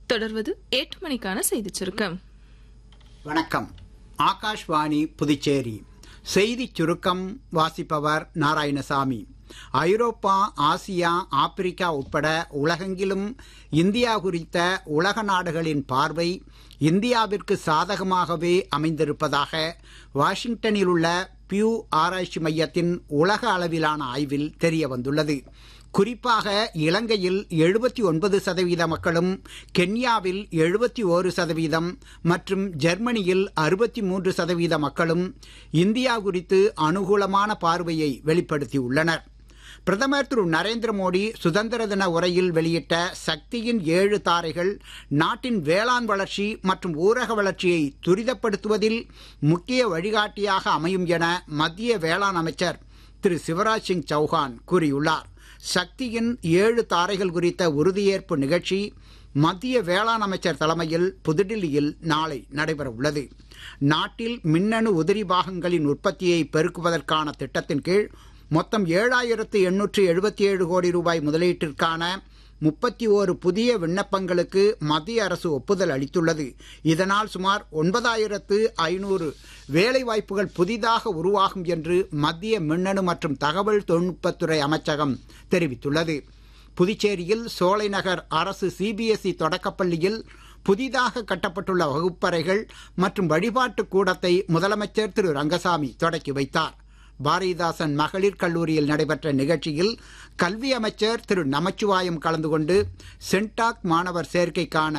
தொடர்வது எட்டு மணிக்கான செய்திச் சுருக்கம் வணக்கம் ஆகாஷ்வாணி புதுச்சேரி செய்திச் சுருக்கம் வாசிப்பவர் நாராயணசாமி ஐரோப்பா ஆசியா ஆப்பிரிக்கா உட்பட உலகெங்கிலும் இந்தியா குறித்த உலக நாடுகளின் பார்வை இந்தியாவிற்கு சாதகமாகவே அமைந்திருப்பதாக வாஷிங்டனில் உள்ள பியூ ஆராய்ச்சி மையத்தின் உலக அளவிலான ஆய்வில் தெரிய வந்துள்ளது குறிப்பாக இலங்கையில் எழுபத்தி ஒன்பது சதவீத மக்களும் கென்யாவில் எழுபத்தி ஓரு சதவீதம் மற்றும் ஜெர்மனியில் அறுபத்தி மூன்று சதவீத மக்களும் இந்தியா குறித்து அனுகூலமான பார்வையை வெளிப்படுத்தியுள்ளனர் பிரதமர் திரு நரேந்திர மோடி சுதந்திர தின உரையில் வெளியிட்ட சக்தியின் ஏழு தாரைகள் நாட்டின் வேளாண் வளர்ச்சி மற்றும் ஊரக வளர்ச்சியை துரிதப்படுத்துவதில் முக்கிய வழிகாட்டியாக அமையும் என மத்திய வேளாண் அமைச்சர் திரு சிவராஜ் சிங் சௌஹான் கூறியுள்ளார் சக்தியின் ஏழு தாரைகள் குறித்த உறுதியேற்பு நிகழ்ச்சி மத்திய வேளாண் அமைச்சர் தலைமையில் புதுடில்லியில் நாளை நடைபெற உள்ளது நாட்டில் மின்னணு உதிரி பாகங்களின் உற்பத்தியை பெருக்குவதற்கான திட்டத்தின் கீழ் மொத்தம் ஏழாயிரத்து எண்ணூற்று எழுபத்தி ஏழு கோடி ரூபாய் முதலீட்டிற்கான முப்பத்தி ஓரு புதிய விண்ணப்பங்களுக்கு மத்திய அரசு ஒப்புதல் அளித்துள்ளது இதனால் சுமார் ஒன்பதாயிரத்து ஐநூறு வேலை வாய்ப்புகள் புதிதாக உருவாகும் என்று மத்திய மின்னணு மற்றும் தகவல் தொழில்நுட்பத்துறை அமைச்சகம் தெரிவித்துள்ளது புதுச்சேரியில் சோலைநகர் அரசு சிபிஎஸ்இ தொடக்கப்பள்ளியில் புதிதாக கட்டப்பட்டுள்ள வகுப்பறைகள் மற்றும் வழிபாட்டு கூடத்தை முதலமைச்சர் திரு ரங்கசாமி தொடக்கி வைத்தார் பாரதிதாசன் மகளிர் கல்லூரியில் நடைபெற்ற நிகழ்ச்சியில் கல்வி அமைச்சர் திரு நமச்சிவாயம் கலந்து கொண்டு சென்டாக் மாணவர் சேர்க்கைக்கான